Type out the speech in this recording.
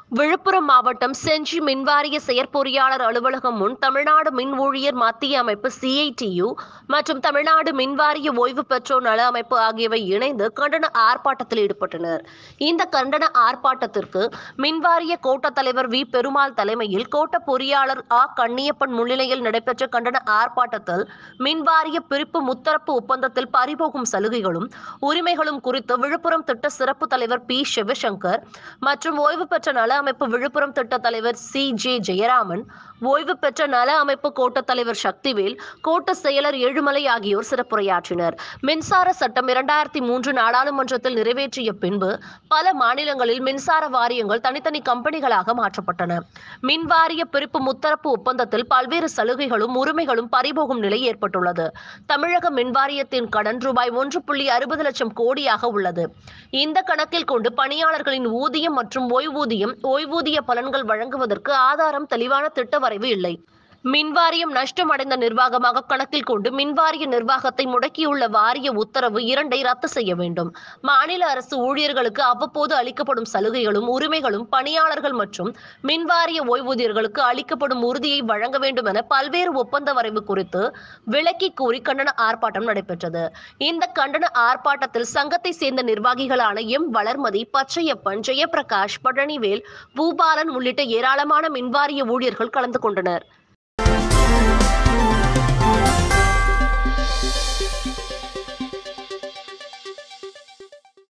விழுப்புரம் மாவட்டம் செஞ்சி மின்வாரிய செயற்பொறியாளர் அலுவலகம் முன் தமிழ்நாடு மின் ஊழியர் மத்திய அமைப்பு சிஐடியு மற்றும் தமிழ்நாடு மின்வாரிய ஓய்வு பெற்றோர் நல அமைப்பு ஆகியவை இணைந்து கண்டன ஆர்ப்பாட்டத்தில் ஈடுபட்டனர் இந்த கண்டன ஆர்ப்பாட்டத்திற்கு மின்வாரிய கோட்ட தலைவர் வி பெருமாள் தலைமையில் கோட்ட பொறியாளர் ஆ கண்ணியப்பன் முன்னிலையில் நடைபெற்ற கண்டன ஆர்ப்பாட்டத்தில் மின்வாரிய பிரிப்பு முத்தரப்பு ஒப்பந்தத்தில் பறிபோகும் சலுகைகளும் உரிமைகளும் குறித்து விழுப்புரம் திட்ட சிறப்பு தலைவர் பி சிவசங்கர் மற்றும் ஓய்வு பெற்ற நல அமைப்பு விழுப்புரம் திட்ட தலைவர் சி ஜே ஜெயராமன் ஓய்வு பெற்ற நல அமைப்பு கோட்ட தலைவர் சக்திவேல் கோட்ட செயலர் ஏழுமலை ஆகியோர் சிறப்புரையாற்றினர் மின்சார சட்டம் இரண்டாயிரத்தி மூன்று நாடாளுமன்றத்தில் நிறைவேற்றிய பின்பு பல மாநிலங்களில் மின்சார வாரியங்கள் தனித்தனி கம்பெனிகளாக மாற்றப்பட்டன மின் வாரிய பிரிப்பு முத்தரப்பு ஒப்பந்தத்தில் பல்வேறு சலுகைகளும் உரிமைகளும் பறிபோகும் நிலை ஏற்பட்டுள்ளது தமிழக மின் வாரியத்தின் கடன் ரூபாய் ஒன்று புள்ளி அறுபது லட்சம் கோடியாக உள்ளது இந்த கணக்கில் கொண்டு பணியாளர்களின் ஊதியம் மற்றும் ஓய்வூதியம் ஓய்வூதிய பலன்கள் வழங்குவதற்கு ஆதாரம் தெளிவான திட்ட வரைவு இல்லை மின்வாரியம் நஷ்டமடைந்த நிர்வாகமாக கணக்கில் கொண்டு மின்வாரிய நிர்வாகத்தை முடக்கியுள்ள வாரிய உத்தரவு இரண்டை ரத்து செய்ய வேண்டும் மாநில அரசு ஊழியர்களுக்கு அவ்வப்போது அளிக்கப்படும் சலுகைகளும் உரிமைகளும் பணியாளர்கள் மற்றும் மின்வாரிய ஓய்வூதியர்களுக்கு அளிக்கப்படும் உறுதியை வழங்க வேண்டும் என பல்வேறு ஒப்பந்த வரைவு குறித்து விளக்கி கூறி கண்டன ஆர்ப்பாட்டம் நடைபெற்றது இந்த கண்டன ஆர்ப்பாட்டத்தில் சங்கத்தை சேர்ந்த நிர்வாகிகளான எம் வளர்மதி பச்சையப்பன் ஜெயபிரகாஷ் பழனிவேல் பூபாலன் உள்ளிட்ட ஏராளமான மின்வாரிய ஊழியர்கள் கலந்து கொண்டனர்